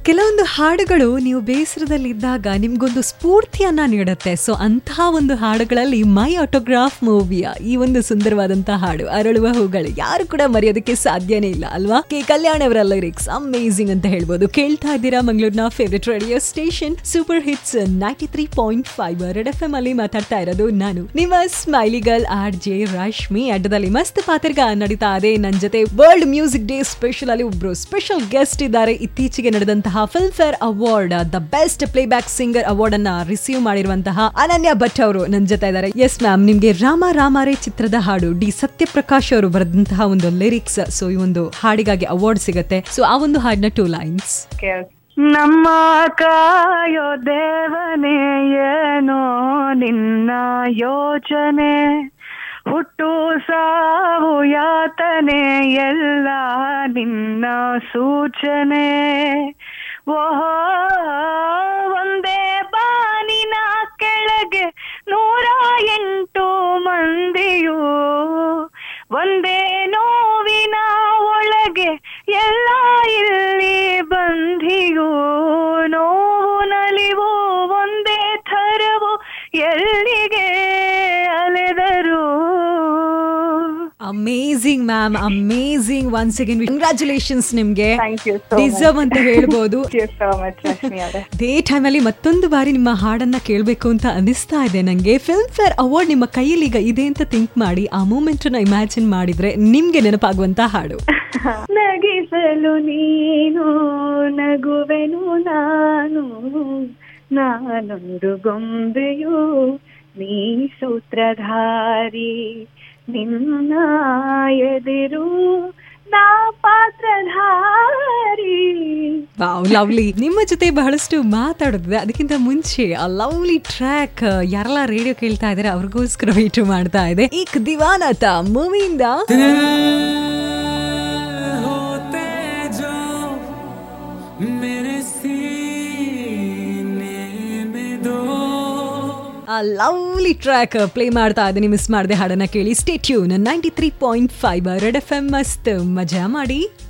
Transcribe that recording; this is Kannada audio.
ಕೆಲವೊಂದು ಹಾಡುಗಳು ನೀವು ಬೇಸರದಲ್ಲಿದ್ದಾಗ ನಿಮ್ಗೊಂದು ಸ್ಫೂರ್ತಿಯನ್ನ ನೀಡುತ್ತೆ ಸೊ ಅಂತಹ ಒಂದು ಹಾಡುಗಳಲ್ಲಿ ಮೈ ಆಟೋಗ್ರಾಫ್ ಮೂವಿಯ ಈ ಒಂದು ಸುಂದರವಾದಂತಹ ಹಾಡು ಅರಳುವ ಹೂಗಳು ಯಾರು ಕೂಡ ಮರೆಯೋದಕ್ಕೆ ಸಾಧ್ಯನೇ ಇಲ್ಲ ಅಲ್ವಾ ಕೆ ಕಲ್ಯಾಣ್ ಅವರ ಲಿರಿಕ್ಸ್ ಅಮೇಸಿಂಗ್ ಅಂತ ಹೇಳ್ಬೋದು ಕೇಳ್ತಾ ಇದ್ದೀರಾ ಮಂಗಳೂರಿನ favourite radio station super hits ninety three point five Red F M ಅಲ್ಲಿ ಮಾತಾಡ್ತಾ ಇರೋದು ನಾನು ನಿಮ್ಮ smiley girl R J Rashmi ಅಡ್ಡದಲ್ಲಿ ಮಸ್ತ್ ಪಾತ್ರಗ ನಡೀತಾ ಇದೆ ನನ್ನ ಜೊತೆ ವರ್ಲ್ಡ್ ಮ್ಯೂಸಿಕ್ ಡೇ ಸ್ಪೆಷಲ್ ಅಲ್ಲಿ ಒಬ್ರು ಸ್ಪೆಷಲ್ ಗೆಸ್ಟ್ ಇದ್ದಾರೆ ಇತ್ತೀಚೆಗೆ ನಡೆದಂತಹ Filmfare award the best playback singer award ಅನ್ನ ರಿಸೀವ್ ಮಾಡಿರುವಂತಹ ಅನನ್ಯ ಭಟ್ ಅವರು ನನ್ನ ಜೊತೆ ಇದ್ದಾರೆ ಎಸ್ ಮ್ಯಾಮ್ ನಿಮ್ಗೆ ರಾಮ ರಾಮಾರೇ ಚಿತ್ರದ ಹಾಡು ಡಿ ಸತ್ಯಪ್ರಕಾಶ್ ಅವರು ಬರೆದಂತಹ ಒಂದು ಲಿರಿಕ್ಸ್ ಸೊ ಈ ಒಂದು ಹಾಡಿಗಾಗಿ ಅವಾರ್ಡ್ ಸಿಗತ್ತೆ ಸೊ ಆ ಒಂದು ಹಾಡಿನ ಟೂ ಲೈನ್ಸ್ ನಮ್ಮ ಕಾಯೋ ದೇವನೇ ಏನೋ ನಿನ್ನ ಯೋಚನೆ ಹುಟ್ಟು ಸಾವು ಯಾತನೆ ಎಲ್ಲ ನಿನ್ನ ಸೂಚನೆ ಓಹೋ ಒಂದೇ ಬಾನಿನ ಕೆಳಗೆ ನೂರ ಎಂಟು ಮಂದಿಯು ಒಂದೇ ನೋವಿನ ಒಳಗೆ ಎಲ್ಲ ಇಲ್ಲಿ ಬಂಧಿಯು ನೋವು ನಲಿವು ಒಂದೇ ಥರವು ಎಲ್ಲಿಗೆ ಅಲೆದರು amazing ma'am amazing once again congratulations ನಿಮ್ಗೆ ಥ್ಯಾಂಕ್ ಯು ಸೊ ಡಿಸರ್ವ್ ಅಂತ ಹೇಳ್ಬೋದು ಸೋ ಮಚ್ ರಶ್ಮಿ ಅವರೇ ಅದೇ ಟೈಮಲ್ಲಿ ಮತ್ತೊಂದು ಬಾರಿ ನಿಮ್ಮ ಹಾಡನ್ನ ಕೇಳಬೇಕು ಅಂತ ಅನಿಸ್ತಾ ಇದೆ ನಂಗೆ ಫಿಲ್ಮ್ ಫೇರ್ ಅವಾರ್ಡ್ ನಿಮ್ಮ ಕೈಯಲ್ಲಿ ಈಗ ಇದೆ ಅಂತ ಥಿಂಕ್ ಮಾಡಿ ಆ ಮೂಮೆಂಟ್ ನ ಇಮ್ಯಾಜಿನ್ ಮಾಡಿದ್ರೆ ನಿಮ್ಗೆ ನೆನಪಾಗುವಂತ ಹಾಡು ನಗಿಸಲು ನೀನು ನಗುವೆನು ನಾನು ನಾನೊಂದು ಗೊಂಬೆಯು ನೀ ಸೂತ್ರಧಾರಿ ನಿನ್ನ ಎದಿರು ನಾ ಪಾತ್ರಧಾರಿ ವಾವ್ ಲವ್ಲಿ ನಿಮ್ಮ ಜೊತೆ ಬಹಳಷ್ಟು ಮಾತಾಡೋದಿದೆ ಅದಕ್ಕಿಂತ ಮುಂಚೆ ಆ ಲವ್ಲಿ ಟ್ರ್ಯಾಕ್ ಯಾರೆಲ್ಲ ರೇಡಿಯೋ ಕೇಳ್ತಾ ಇದಾರೆ ಅವ್ರಿಗೋಸ್ಕರ ವೇಟ್ ಮಾಡ್ತಾ ಇದೆ ಈಕ್ ದಿವಾನತ ಮೂವಿಯಿಂದ होते जो मेरे सीने में दो ಆ ಲವ್ಲಿ ಟ್ರ್ಯಾಕ್ ಪ್ಲೇ ಮಾಡ್ತಾ ಇದ್ದೀನಿ ಮಿಸ್ ಮಾಡದೆ ಹಾಡನ್ನ ಕೇಳಿ stay tuned ninety three point five Red F M ಮಸ್ತ್ ಮಜಾ ಮಾಡಿ